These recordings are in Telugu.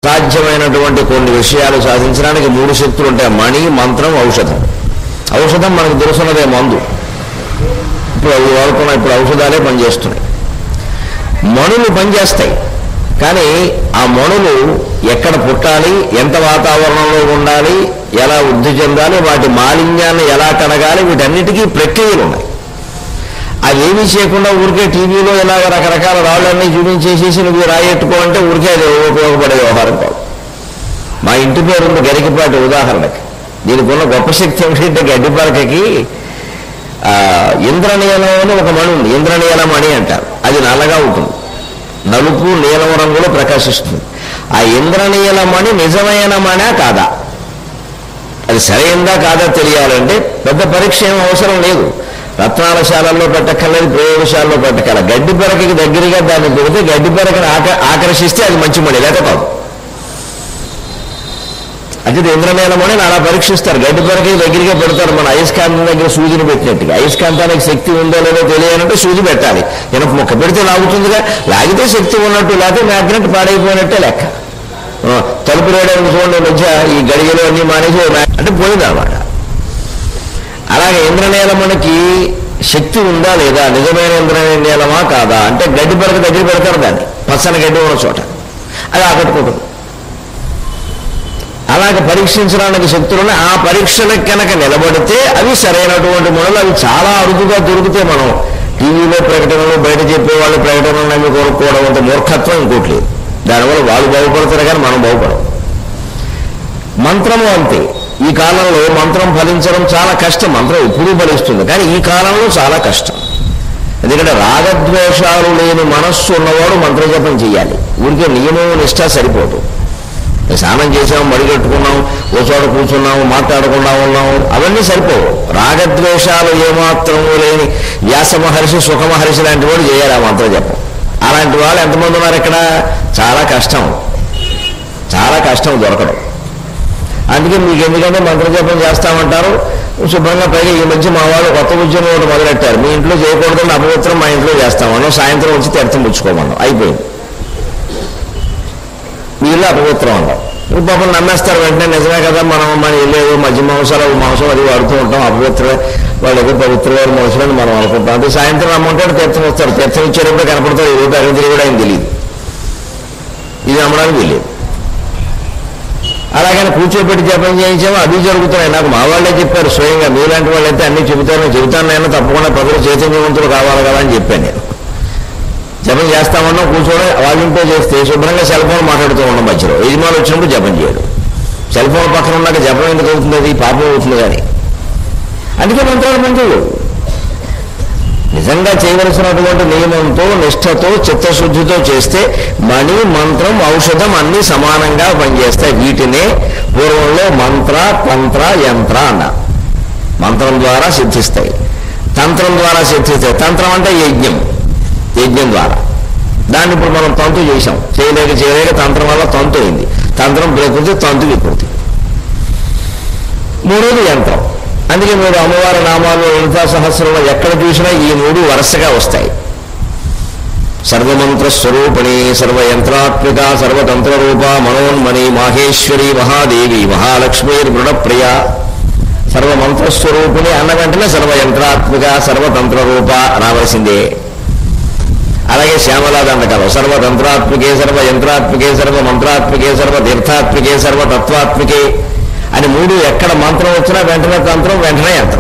సాధ్యమైనటువంటి కొన్ని విషయాలు సాధించడానికి మూడు శక్తులు ఉంటాయి మణి మంత్రం ఔషధం ఔషధం మనకు తెలుసున్నదే మందు ఇప్పుడు అవి వాడుకున్న ఇప్పుడు ఔషధాలే పనిచేస్తున్నాయి మణులు పనిచేస్తాయి కానీ ఆ మణులు ఎక్కడ పుట్టాలి ఎంత వాతావరణంలో ఉండాలి ఎలా వృద్ధి చెందాలి వాటి మాలిన్యాన్ని ఎలా కడగాలి వీటన్నిటికీ ప్రక్రియలు ఉన్నాయి అవేమీ చేయకుండా ఊరికే టీవీలో ఇలా రకరకాల రాళ్ళన్నీ చూపించేసేసి నువ్వు రాయెట్టుకో అంటే ఊరికే అది ఉపయోగపడే వ్యవహారం కాదు మా ఇంటి పేరు ఉంది గరికపాటి ఉదాహరణకి దీనికి ఉన్న గొప్ప శక్తి ఏమిటంటే గడ్డిపాలకకి ఆ, ఇంద్రనీలం అని ఒక మణి ఉంది ఇంద్రనీల మణి అంటారు అది నల్లగా ఉంటుంది నలుపు నీలం రంగులో ప్రకాశిస్తుంది ఆ ఇంద్రనీల మణి నిజమైన మణా కాదా అది సరైందా కాదా తెలియాలంటే పెద్ద పరీక్ష ఏం అవసరం లేదు రత్నాల శాలల్లో పెట్టక్కర్లేదు ప్రయోగశాలలో పెట్టక్కల గడ్డి పెరకకి దగ్గరగా దాన్ని పెడితే గడ్డి పెరకని ఆక ఆకర్షిస్తే అది మంచి మణి లేక కాదు అది ఇంద్రనీలమని అలా పరీక్షిస్తారు గడ్డి పెరకకి దగ్గరగా పెడతారు మన అయస్కాంతం దగ్గర సూదిని పెట్టినట్టుగా అయస్కాంతానికి శక్తి ఉందో లేదో తెలియాలంటే సూది పెట్టాలి ఇనప మొక్క పెడితే లాగుతుందిగా లాగితే శక్తి ఉన్నట్టు లేకపోతే మ్యాగ్నెట్ పాడైపోయినట్టే లెక్క ఆ, తలుపు రేయడానికి చూడండి ఈ మధ్య ఈ గడియలు అన్నీ మానేసి ఓ మ్యా- అంటే పోయిందన్నమాట అలాగే ఇంద్రనీలమునికి శక్తి ఉందా లేదా నిజమైన ఇంద్రనీలమా కాదా అంటే గడ్డి పెరక దగ్గర పెడతారు దాన్ని పచ్చని గడ్డి ఉన్న చోట అది ఆకట్టుకుంటుంది అలాగే పరీక్షించడానికి శక్తులను ఆ పరీక్షలకు కనుక నిలబడితే అవి సరైనటువంటి మొదలు అవి చాలా అరుదుగా దొరికితే మనం టీవీలో ప్రకటనలు బయట చెప్పేవాళ్ళు ప్రకటనలు నమ్మి కొనుక్కోవడం అంత మూర్ఖత్వం ఇంకోటి లేదు దానివల్ల వాళ్ళు బాగుపడతారు కానీ మనం బాగుపడం మంత్రము అంతే ఈ కాలంలో మంత్రం ఫలించడం చాలా కష్టం మంత్రం ఎప్పుడూ ఫలిస్తుంది కానీ ఈ కాలంలో చాలా కష్టం ఎందుకంటే రాగద్వేషాలు లేని మనస్సు ఉన్నవాడు మంత్రజపం చేయాలి ఊరికే నియమం నిష్ట సరిపోదు స్నానం చేసాం మడిగట్టుకున్నాం ఓ చోట కూర్చున్నాము మాట్లాడకుండా ఉన్నాము అవన్నీ సరిపోవు రాగద్వేషాలు ఏమాత్రము లేని వ్యాస మహర్షి సుఖ మహర్షి లాంటి వాడు చేయాలి ఆ మంత్ర జపం అలాంటి వాళ్ళు ఎంతమంది ఉన్నారు ఇక్కడ చాలా కష్టం చాలా కష్టం దొరకడం అందుకే మీకు ఎందుకంటే మంత్రజపం చేస్తామంటారు శుభ్రంగా పైగా ఈ మధ్య మా వాళ్ళు కొత్త ఉద్యమం ఒకటి మొదలెట్టారు మీ ఇంట్లో చేయకూడదని అపవిత్రం మా ఇంట్లో చేస్తామన్నాం సాయంత్రం వచ్చి తీర్థం పుచ్చుకోమన్నాం అయిపోయింది మీ ఇల్లు అపవిత్రం అంటాం ఇప్పుడు పాపం నమ్మేస్తారు వెంటనే నిజమే కదా మనం మన ఇల్లు ఏదో మధ్య మాంసాలు మాంసం అది వాడుతూ ఉంటాం అపవిత్రమే వాళ్ళు ఏదో పవిత్రమైన మనుషులని మనం అనుకుంటాం అది సాయంత్రం రమ్మంటాడు తీర్థం వస్తారు తీర్థం ఇచ్చేటప్పుడు కనపడతారు ఏ రూపాయి అరవై కూడా ఆయన తెలియదు ఇది నమ్మడానికి తెలియదు అలాగని కూర్చోబెట్టి జపం చేయించామో అవి జరుగుతున్నాయి నాకు మా వాళ్ళే చెప్పారు స్వయంగా మీలాంటి వాళ్ళైతే అన్ని చెబుతాను చెబుతాను నేను తప్పకుండా ప్రజలు చైతన్యవంతులు కావాలి కదా అని చెప్పాను నేను జపం చేస్తామన్నా కూర్చోవడం వాళ్ళ ఇంట్లో చేస్తే శుభ్రంగా సెల్ ఫోన్ మాట్లాడుతూ ఉండడం మధ్యలో యజమాని వచ్చినప్పుడు జపం చేయడు సెల్ ఫోన్ పక్కన ఉన్నాక జపం ఎందుకు అవుతుంది అది పాపం అవుతుంది కానీ అందుకే మంత్రాలు పనిచేయవు నిజంగా చేయవలసినటువంటి నియమంతో నిష్ఠతో చిత్తశుద్ధితో చేస్తే మణి మంత్రం ఔషధం అన్నీ సమానంగా పనిచేస్తాయి వీటినే పూర్వంలో మంత్ర తంత్ర యంత్ర అన్నారు మంత్రం ద్వారా సిద్ధిస్తాయి తంత్రం ద్వారా సిద్ధిస్తాయి తంత్రం అంటే యజ్ఞం యజ్ఞం ద్వారా దాన్ని ఇప్పుడు మనం తంతు చేశాం చేయలేక చేయలేక తంత్రం వల్ల తంతు అయింది తంత్రం ప్రకృతి తంతు వికృతి మూడోది యంత్రం అందుకే మీరు అమ్మవారి నామాలు లలితా సహస్రంలో ఎక్కడ చూసినా ఈ మూడు వరుసగా వస్తాయి సర్వమంత్ర స్వరూపిణి సర్వయంత్రాత్మిక సర్వతంత్ర రూప మనోన్మణి మాహేశ్వరి మహాదేవి మహాలక్ష్మీ మృడప్రియ సర్వమంత్ర స్వరూపిణి అన్న వెంటనే సర్వయంత్రాత్మిక సర్వతంత్ర రూప రావలసిందే అలాగే శ్యామలా దండకాలు సర్వతంత్రాత్మికే సర్వ యంత్రాత్మికే సర్వ మంత్రాత్మికే సర్వ తీర్థాత్మికే సర్వ తత్వాత్మికే అని మూడు ఎక్కడ మంత్రం వచ్చినా వెంటనే తంత్రం వెంటనే యంత్రం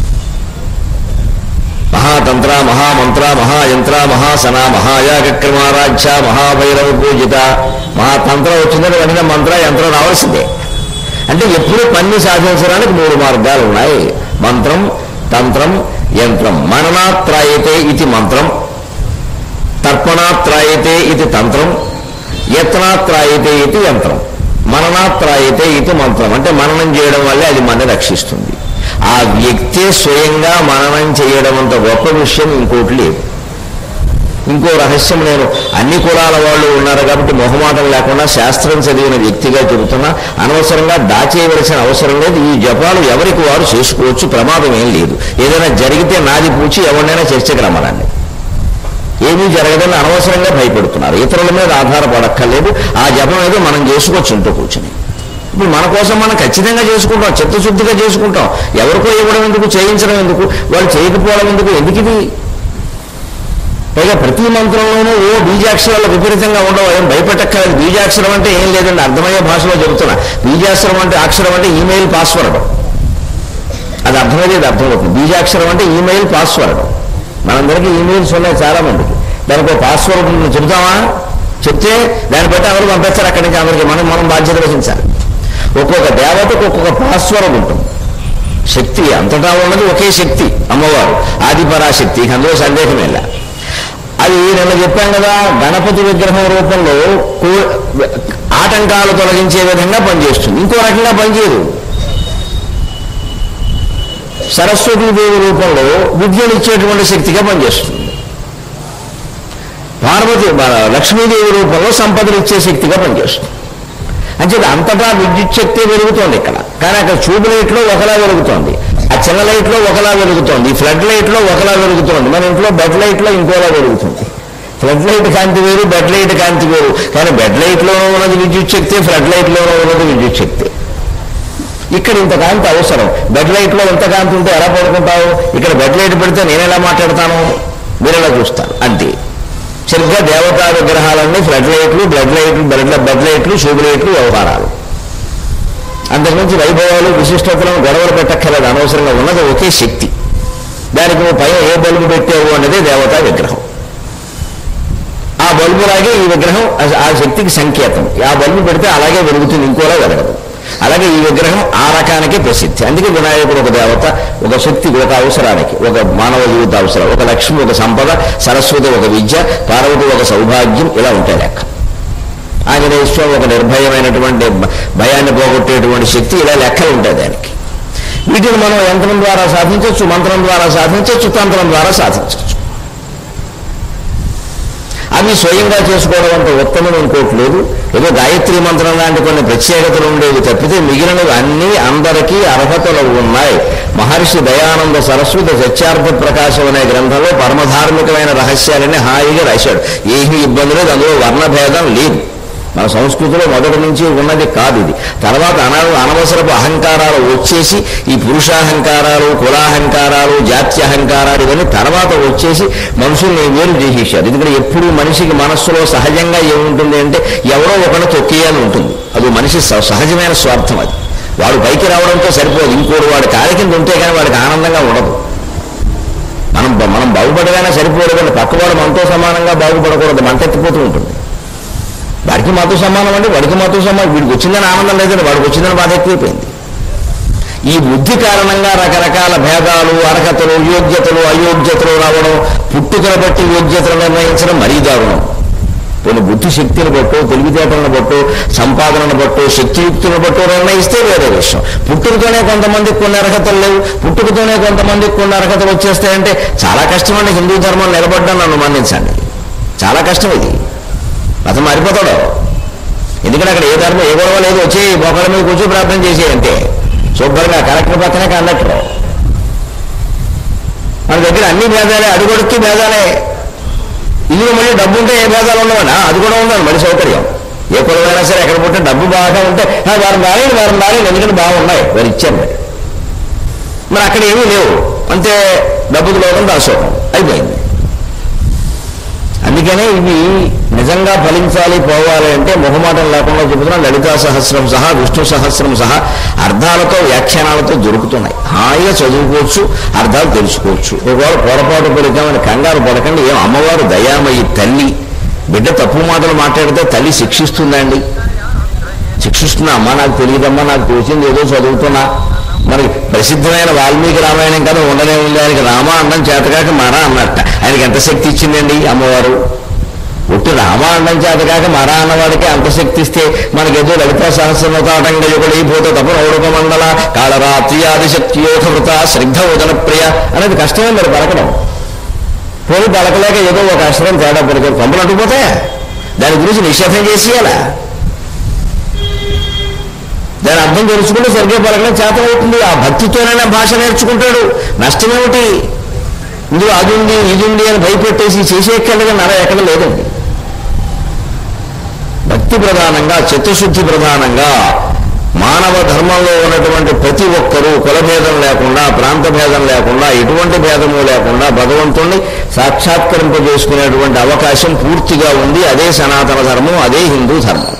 మహాతంత్ర మహామంత్ర మహాయంత్ర మహాసన మహాయాగక్రమారాధ్య మహాభైరవ పూజిత మహాతంత్రం వచ్చిందని వెంటనే మంత్ర యంత్రం రావాల్సిందే అంటే ఎప్పుడు పని సాధించడానికి మూడు మార్గాలు ఉన్నాయి మంత్రం తంత్రం యంత్రం మననాత్రాయతే ఇది మంత్రం తర్పణాత్రాయతే ఇది తంత్రం యత్నాత్రాయతే ఇది యంత్రం మననాత్రాయతే ఇది మంత్రం అంటే మననం చేయడం వల్లే అది మన రక్షిస్తుంది ఆ వ్యక్తే స్వయంగా మననం చేయడం అంత గొప్ప విషయం ఇంకోటి లేదు ఇంకో రహస్యం నేను అన్ని కులాల వాళ్ళు ఉన్నారు కాబట్టి మొహమాటం లేకుండా శాస్త్రం చదివిన వ్యక్తిగా చెబుతున్నా అనవసరంగా దాచేయవలసిన అవసరం లేదు ఈ జపాలు ఎవరికి వారు చేసుకోవచ్చు ప్రమాదం ఏం లేదు ఏదైనా జరిగితే నాది పూచి ఎవరినైనా చర్చకు రమ్మనండి ఏమీ జరగదని అనవసరంగా భయపెడుతున్నారు ఇతరుల మీద ఆధారపడక్కర్లేదు ఆ జపం ఏదో మనం చేసుకోవచ్చు ఇంట్లో కూర్చుని ఇప్పుడు మన కోసం మనం ఖచ్చితంగా చేసుకుంటాం చిత్తశుద్ధిగా చేసుకుంటాం ఎవరికో ఇవ్వడం ఎందుకు చేయించడం ఎందుకు వాళ్ళు చేయకపోవడం ఎందుకు ఎందుకు ఇది పైగా ప్రతి మంత్రంలోనూ ఓ బీజాక్షరాలు విపరీతంగా ఉండవు ఏం భయపెట్టక్కర్లేదు బీజాక్షరం అంటే ఏం లేదండి అర్థమయ్యే భాషలో చెబుతున్నా బీజాక్షరం అంటే అక్షరం అంటే ఈమెయిల్ పాస్వర్డ్ అది అర్థమయ్యేది అర్థమవుతుంది బీజాక్షరం అంటే ఈమెయిల్ పాస్వర్డ్ మనందరికీ ఈమెయిల్స్ ఉన్నాయి చాలా మందికి దానికి ఒక పాస్వర్డ్ ఉంటుంది చెబుతామా చెప్తే దాన్ని బట్టి ఎవరు పంపిస్తారు అక్కడి నుంచి అందరికీ మనం మనం బాధ్యత వహించాలి ఒక్కొక్క దేవతకు ఒక్కొక్క పాస్వర్డ్ ఉంటుంది శక్తి అంతటా ఉన్నది ఒకే శక్తి అమ్మవారు ఆదిపరాశక్తి ఇక అందులో సందేహమే లే. అది నిన్న చెప్పాం కదా గణపతి విగ్రహం రూపంలో కో- ఆటంకాలు తొలగించే విధంగా పనిచేస్తుంది ఇంకో రకంగా పనిచేయదు సరస్వతీదేవి రూపంలో విద్యనిచ్చేటువంటి శక్తిగా పనిచేస్తుంది పార్వతి బ- లక్ష్మీదేవి రూపంలో సంపదలు ఇచ్చే శక్తిగా పనిచేస్తుంది అంచేది అంతటా విద్యుత్ శక్తి వెలుగుతోంది ఇక్కడ కానీ అక్కడ ట్యూబ్ లైట్లో ఒకలా వెలుగుతోంది ఆ చిన్న లైట్లో ఒకలా వెలుగుతోంది ఈ ఫ్లడ్ లైట్లో ఒకలా వెలుగుతోంది మన ఇంట్లో బెడ్ లైట్లో ఇంకోలా వెలుగుతుంది ఫ్లడ్ లైట్ కాంతి వేరు బెడ్ లైట్ కాంతి వేరు కానీ బెడ్ లైట్లో ఉన్నది విద్యుత్ శక్తి ఫ్లడ్ లైట్లో ఉన్నది విద్యుత్ శక్తి ఇక్కడ ఇంత కాంతి అవసరం బెడ్ లైట్లో ఎంత కాంతి ఉంటే ఎలా పడుకుంటావు ఇక్కడ బెడ్ లైట్ పెడితే నేను ఎలా మాట్లాడతాను మీరు ఎలా చూస్తారు అంతే సరిగ్గా దేవతా విగ్రహాలన్నీ ఫ్లడ్ లైట్లు బ్లడ్ లైట్లు బ్లడ్ బెడ్ లైట్లు శుభ లైట్లు వ్యవహారాలు అంతకుమించి వైభవాలు విశిష్టతలను గొడవలు పెట్టక్కర్లేదు అనవసరంగా ఉన్నది ఒకే శక్తి దానికి నువ్వు పైన ఏ బల్బు పెట్టావు అన్నది దేవతా విగ్రహం ఆ బల్బు లాగే ఈ విగ్రహం ఆ- ఆ శక్తికి సంకేతం ఆ బల్బు పెడితే అలాగే వెలుగుతుంది ఇంకోలా వెలగదు అలాగే ఈ విగ్రహం ఆ రకానికి ప్రసిద్ధి అందుకే వినాయకుడు ఒక దేవత ఒక శక్తి ఒక అవసరానికి ఒక మానవ జీవిత అవసరం ఒక లక్ష్మి ఒక సంపద సరస్వతి ఒక విద్య పార్వతి ఒక సౌభాగ్యం ఇలా ఉంటాయి లెక్క ఆంజనేయ స్వామి ఒక నిర్భయమైనటువంటి భ- భయాన్ని పోగొట్టేటువంటి శక్తి ఇలా లెక్కలు ఉంటాయి దానికి వీటిని మనం యంత్రం ద్వారా సాధించవచ్చు మంత్రం ద్వారా సాధించవచ్చు తంత్రం ద్వారా సాధించవచ్చు అవి స్వయంగా చేసుకోవడం అంత ఉత్తమం ఇంకోటి లేదు ఏదో గాయత్రి మంత్రం లాంటి కొన్ని ప్రత్యేకతలు ఉండేవి తప్పితే మిగిలినవి అన్నీ అందరికీ అర్హతలు ఉన్నాయి మహర్షి దయానంద సరస్వతి సత్యార్థ ప్రకాశం అనే గ్రంథంలో పరమధార్మికమైన రహస్యాలని హాయిగా రాశాడు ఏమీ ఇబ్బంది లేదు అందులో వర్ణభేదం లేదు మన సంస్కృతిలో మొదటి నుంచి ఉన్నది కాదు ఇది తర్వాత అన అనవసరపు అహంకారాలు వచ్చేసి ఈ పురుషాహంకారాలు కులాహంకారాలు జాత్యహంకారాలు ఇవన్నీ తర్వాత వచ్చేసి మనుషుల్ని వేరు చేసేసారు ఎందుకంటే ఎప్పుడు మనిషికి మనస్సులో సహజంగా ఏముంటుంది అంటే ఎవరో ఒకరిని తొక్కేయాలని ఉంటుంది అది మనిషి స- సహజమైన స్వార్థం అది వాడు పైకి రావడంతో సరిపోదు ఇంకోటి వాడి కాలి కింద ఉంటే కానీ వాడికి ఆనందంగా ఉండదు మనం బ- మనం బాగుపడగానే సరిపోదు కానీ పక్కవాడు మనతో సమానంగా బాగుపడకూడదు మంటెత్తిపోతూ ఉంటుంది వాడికి మాతో సమానం అంటే వాడికి మాతో సమానం వీడికి వచ్చిందని ఆనందం లేదండి వాడికి వచ్చిందని బాధ ఎక్కువైపోయింది ఈ బుద్ధి కారణంగా రకరకాల భేదాలు అర్హతలు యోగ్యతలు అయోగ్యతలు రావడం పుట్టుకను బట్టి యోగ్యతలు నిర్ణయించడం మరీ దారుణం కొన్ని బుద్ధి శక్తిని బట్టో తెలివితేటలను బట్టో సంపాదనను బట్టో శక్తియుక్తులను బట్టో నిర్ణయిస్తే వేరే విషయం పుట్టుకతోనే కొంతమందికి కొన్ని అర్హతలు లేవు పుట్టుకతోనే కొంతమందికి కొన్ని అర్హతలు వచ్చేస్తాయంటే చాలా కష్టమండి హిందూ ధర్మం నిలబడ్డా నన్ను మన్నించండి చాలా కష్టం ఇది అతను మారిపోతాడు ఎందుకంటే అక్కడ ఏ ధర్మం ఏ గొడవ లేదు వచ్చి మొక్కల మీద కూర్చొని ప్రార్థన చేసేయంటే శుభ్రంగా కలెక్టర్ పక్కనే కండక్టర్ మన దగ్గర అన్ని భేదాలే అడుగొడుక్కి భేదాలే ఇల్లు మళ్ళీ డబ్బు ఉంటే ఏ భేదాలు ఉండవనా అది కూడా ఉండాలి మళ్ళీ సౌకర్యం ఏ కులమైనా సరే ఎక్కడ పుట్టిన డబ్బు బాగా ఉంటే "ఆ, వారం బాగాలేదు వారం బాగాలేదు ఎందుకంటే బాగున్నాయి వారు ఇచ్చారు మరి మరి అక్కడ ఏమీ లేవు అంతే డబ్బుకు లోకం దాసోకం అయిపోయింది అందుకనే ఇవి నిజంగా ఫలించాలి పోవాలి అంటే మొహమాటం లేకుండా చెబుతున్నాం లలితా సహస్రం సహా విష్ణు సహస్రం సహా అర్థాలతో వ్యాఖ్యానాలతో దొరుకుతున్నాయి హాయిగా చదువుకోవచ్చు అర్థాలు తెలుసుకోవచ్చు ఒకవేళ పొరపాటు పలికామని కంగారు పడకండి ఏం అమ్మవారు దయామయ్యి తల్లి బిడ్డ తప్పు మాటలు మాట్లాడితే తల్లి శిక్షిస్తుందండి శిక్షిస్తున్నా అమ్మ నాకు తెలియదమ్మా నాకు తెలిసింది ఏదో చదువుతున్నా మరి ప్రసిద్ధమైన వాల్మీకి రామాయణం కదా ఉండనే ఉంది ఆయనకి రామ అన్నం చేతకాక మరా అన్నట్ట ఆయనకి ఎంత శక్తి ఇచ్చిందండి అమ్మవారు ఒట్టి రామ అన్నం చేతకాక మరా అన్నవాడికి అంత శక్తి ఇస్తే మనకేదో లలిత సహస్రమతాటంగా యుగడైపోతే తప్ప రౌడక మండల కాళరాత్రి ఆదిశక్తి యోధవృత శ్రద్ధ ఉదన ప్రియ అనేది కష్టమే మరి పలకడం పోయి పలకలేక ఏదో ఒక అక్షరం తేడా పలికారు పంపలు అడ్డుపోతే దాని గురించి నిషేధం చేసేయాలా దాని అర్థం తెలుసుకుంటే సరిగ్గా పలకడం చేత అవుతుంది ఆ భక్తితోనైనా భాష నేర్చుకుంటాడు నష్టమేమిటి ఇందులో అది ఉంది ఇది ఉంది అని భయపెట్టేసి చేసేక్కడగా నర ఎక్కడ లేదండి భక్తి ప్రధానంగా చిత్తశుద్ధి ప్రధానంగా మానవ ధర్మంలో ఉన్నటువంటి ప్రతి ఒక్కరూ కులభేదం లేకుండా ప్రాంత భేదం లేకుండా ఎటువంటి భేదము లేకుండా భగవంతుణ్ణి సాక్షాత్కరింపజేసుకునేటువంటి అవకాశం పూర్తిగా ఉంది అదే సనాతన ధర్మం అదే హిందూ ధర్మం